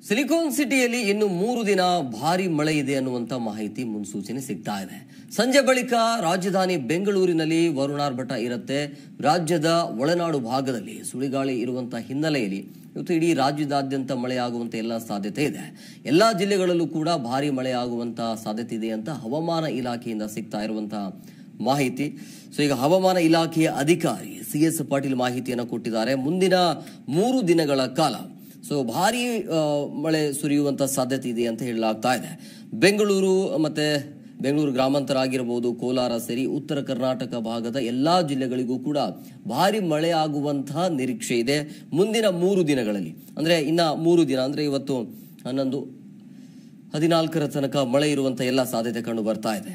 silicon ಸಿಟಿಯಲ್ಲಿ ಇನ್ನು ಮೂರು ದಿನ ಭಾರಿ ಮಳೆ ಇದೆ ಅನ್ನುವಂತ ಮಾಹಿತಿ ಮುನ್ಸೂಚನೆ ಸಿಗ್ತಾ ಇದೆ ಸಂಜೆ ಬಳಿಕ ರಾಜಧಾನಿ ಬೆಂಗಳೂರಿನಲ್ಲಿ ವರುಣಾರ್ಭಟ ಇರುತ್ತೆ ರಾಜ್ಯದ ಒಳನಾಡು ಭಾಗದಲ್ಲಿ ಸುಳಿಗಾಳಿ ಇರುವಂತಹ ಹಿನ್ನೆಲೆಯಲ್ಲಿ ಇವತ್ತು ಇಡೀ ರಾಜ್ಯದಾದ್ಯಂತ ಮಳೆಯಾಗುವಂತ ಎಲ್ಲ ಸಾಧ್ಯತೆ ಇದೆ ಎಲ್ಲಾ ಜಿಲ್ಲೆಗಳಲ್ಲೂ ಕೂಡ ಭಾರಿ ಮಳೆ ಆಗುವಂತ ಸಾಧ್ಯತೆ ಇದೆ ಅಂತ ಹವಾಮಾನ ಇಲಾಖೆಯಿಂದ ಸಿಗ್ತಾ ಇರುವಂತಹ ಮಾಹಿತಿ ಸೊ ಈಗ ಹವಾಮಾನ ಇಲಾಖೆಯ ಅಧಿಕಾರಿ ಸಿ ಎಸ್ ಪಾಟೀಲ್ ಮಾಹಿತಿಯನ್ನು ಕೊಟ್ಟಿದ್ದಾರೆ ಮುಂದಿನ ಮೂರು ದಿನಗಳ ಕಾಲ ಸೊ ಭಾರಿ ಆ, ಮಳೆ ಸುರಿಯುವಂತ ಸಾಧ್ಯತೆ ಇದೆ ಅಂತ ಹೇಳಲಾಗ್ತಾ ಇದೆ ಬೆಂಗಳೂರು ಮತ್ತೆ ಬೆಂಗಳೂರು ಗ್ರಾಮಾಂತರ ಆಗಿರಬಹುದು ಕೋಲಾರ ಸೇರಿ ಉತ್ತರ ಕರ್ನಾಟಕ ಭಾಗದ ಎಲ್ಲಾ ಜಿಲ್ಲೆಗಳಿಗೂ ಕೂಡ ಭಾರಿ ಮಳೆ ಆಗುವಂತಹ ನಿರೀಕ್ಷೆ ಇದೆ ಮುಂದಿನ ಮೂರು ದಿನಗಳಲ್ಲಿ ಅಂದ್ರೆ ಇನ್ನ ಮೂರು ದಿನ ಅಂದ್ರೆ ಇವತ್ತು ಹನ್ನೊಂದು ಹದಿನಾಲ್ಕರ ತನಕ ಮಳೆ ಇರುವಂತ ಎಲ್ಲ ಸಾಧ್ಯತೆ ಕಂಡು ಬರ್ತಾ ಇದೆ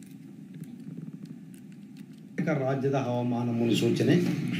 ಕರ್ನಾಟಕ ರಾಜ್ಯದ ಹವಾಮಾನ ಮುನ್ಸೂಚನೆ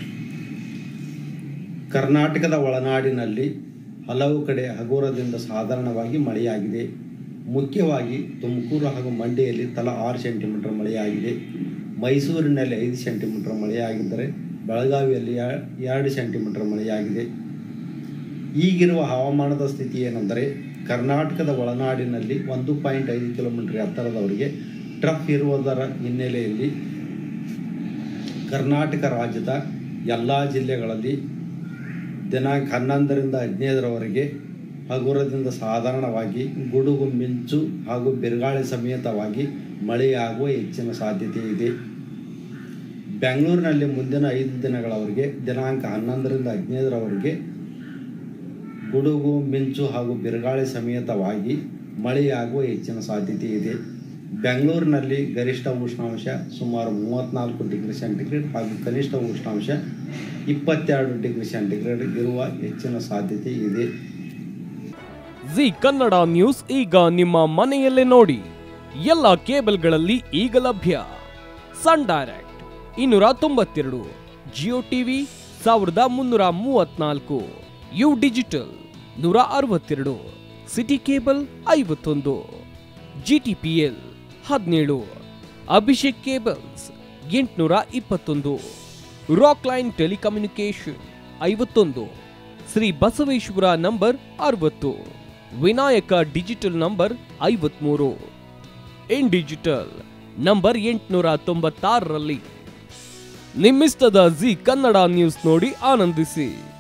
ಕರ್ನಾಟಕದ ಒಳನಾಡಿನಲ್ಲಿ ಹಲವು ಕಡೆ ಹಗುರದಿಂದ ಸಾಧಾರಣವಾಗಿ ಮಳೆಯಾಗಿದೆ ಮುಖ್ಯವಾಗಿ ತುಮಕೂರು ಹಾಗೂ ಮಂಡ್ಯದಲ್ಲಿ ತಲಾ ಆರು ಸೆಂಟಿಮೀಟರ್ ಮಳೆಯಾಗಿದೆ ಮೈಸೂರಿನಲ್ಲಿ ಐದು ಸೆಂಟಿಮೀಟರ್ ಮಳೆಯಾಗಿದ್ದರೆ ಬೆಳಗಾವಿಯಲ್ಲಿ ಎ- ಎರಡು ಸೆಂಟಿಮೀಟರ್ ಮಳೆಯಾಗಿದೆ ಈಗಿರುವ ಹವಾಮಾನದ ಸ್ಥಿತಿ ಏನೆಂದರೆ ಕರ್ನಾಟಕದ ಒಳನಾಡಿನಲ್ಲಿ ಒಂದು ಪಾಯಿಂಟ್ ಐದು ಕಿಲೋಮೀಟರ್ ಎತ್ತರದವರೆಗೆ ಟ್ರಫ್ ಇರುವುದರ ಹಿನ್ನೆಲೆಯಲ್ಲಿ ಕರ್ನಾಟಕ ರಾಜ್ಯದ ಎಲ್ಲ ಜಿಲ್ಲೆಗಳಲ್ಲಿ ದಿನಾಂಕ ಹನ್ನೊಂದರಿಂದ ಹದಿನೈದರವರೆಗೆ ಹಗುರದಿಂದ ಸಾಧಾರಣವಾಗಿ ಗುಡುಗು ಮಿಂಚು ಹಾಗೂ ಬಿರುಗಾಳಿ ಸಮೇತವಾಗಿ ಮಳೆಯಾಗುವ ಹೆಚ್ಚಿನ ಸಾಧ್ಯತೆ ಇದೆ ಬೆಂಗಳೂರಿನಲ್ಲಿ ಮುಂದಿನ ಐದು ದಿನಗಳವರೆಗೆ ದಿನಾಂಕ ಹನ್ನೊಂದರಿಂದ ಹದಿನೈದರವರೆಗೆ ಗುಡುಗು ಮಿಂಚು ಹಾಗೂ ಬಿರುಗಾಳಿ ಸಮೇತವಾಗಿ ಮಳೆಯಾಗುವ ಹೆಚ್ಚಿನ ಸಾಧ್ಯತೆ ಇದೆ ಬೆಂಗಳೂರಿನಲ್ಲಿ ಗರಿಷ್ಠ ಉಷ್ಣಾಂಶ ಸುಮಾರು ಮೂವತ್ತ್ನಾಲ್ಕು ಡಿಗ್ರಿ ಸೆಂಟಿಗ್ರೇಡ್ ಹಾಗೂ ಕನಿಷ್ಠ ಉಷ್ಣಾಂಶ ಇಪ್ಪತ್ತೆರಡು ಡಿಗ್ರಿ ಸೆಂಟಿಗ್ರೇಡ್ ಇರುವ ಹೆಚ್ಚಿನ ಸಾಧ್ಯತೆ ಇದೆ ಜಿ ಕನ್ನಡ ನ್ಯೂಸ್ ಈಗ ನಿಮ್ಮ ಮನೆಯಲ್ಲೇ ನೋಡಿ ಎಲ್ಲ ಕೇಬಲ್ಗಳಲ್ಲಿ ಈಗ ಲಭ್ಯ ಸನ್ ಡೈರೆಕ್ಟ್ ಇನ್ನೂರ ತೊಂಬತ್ತೆರಡು ಜಿಯೋ ಟಿವಿ ಸಾವಿರದ ಮುನ್ನೂರ ಮೂವತ್ನಾಲ್ಕು ಯು ಡಿಜಿಟಲ್ ನೂರ ಅರವತ್ತೆರಡು ಸಿಟಿ ಕೇಬಲ್ ಐವತ್ತೊಂದು ಜಿಟಿಪಿಎಲ್ ಹದಿನೇಳು ಅಭಿಷೇಕ್ ಕೇಬಲ್ಸ್ ಎಂಟುನೂರ ಇಪ್ಪತ್ತೊಂದು ರಾಕ್ ಲೈನ್ ಟೆಲಿಕಮ್ಯುನಿಕೇಶನ್ ಐವತ್ತೊಂದು ಶ್ರೀ ಬಸವೇಶ್ವರ ನಂಬರ್ ಅರವತ್ತು ವಿನಾಯಕ ಡಿಜಿಟಲ್ ನಂಬರ್ ಐವತ್ಮೂರು ಇನ್ ಡಿಜಿಟಲ್ ನಂಬರ್ ಎಂಟುನೂರ ತೊಂಬತ್ತಾರರಲ್ಲಿ ನಿಮ್ಮಿಸ್ತದ ಜಿ ಕನ್ನಡ ನ್ಯೂಸ್ ನೋಡಿ ಆನಂದಿಸಿ